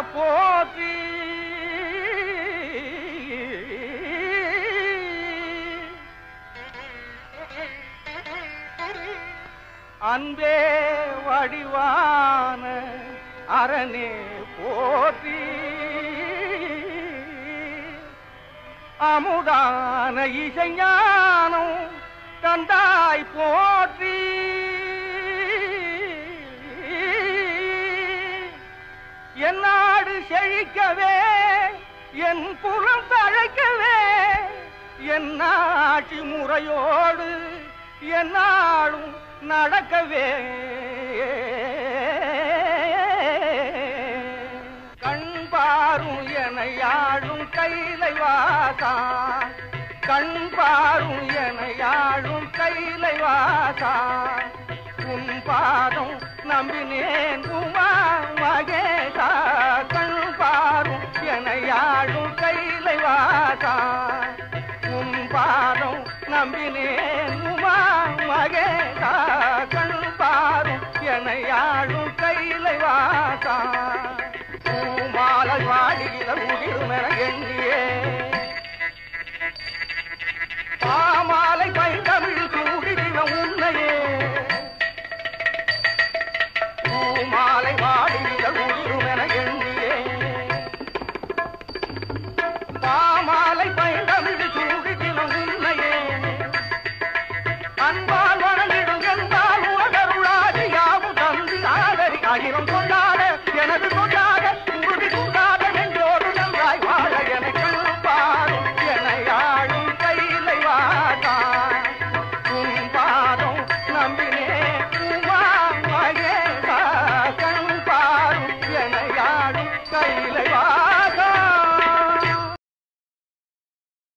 போற்றி அன்பே வடிவான அரணே போற்றி அமுதான இசைஞானம் தந்தாய் போற்றி என் நாடு செழிக்கவே என் புலம் தழைக்கவே என் ஆட்சி முறையோடு என் நாடும் நடக்கவே கண் பாரும் எனையாழும் கைலை வாசா கண் பாரும் எனையாழும் கைலை வாசா உன் பாதம் நம்பினேன் உமா மகேசா கண் பாரும் எனையாழும் கைலை வாசா உன் பாதம் நம்பினேன் உமா மகேசா கண் பாரும் எனையாழும் கைலை வாசா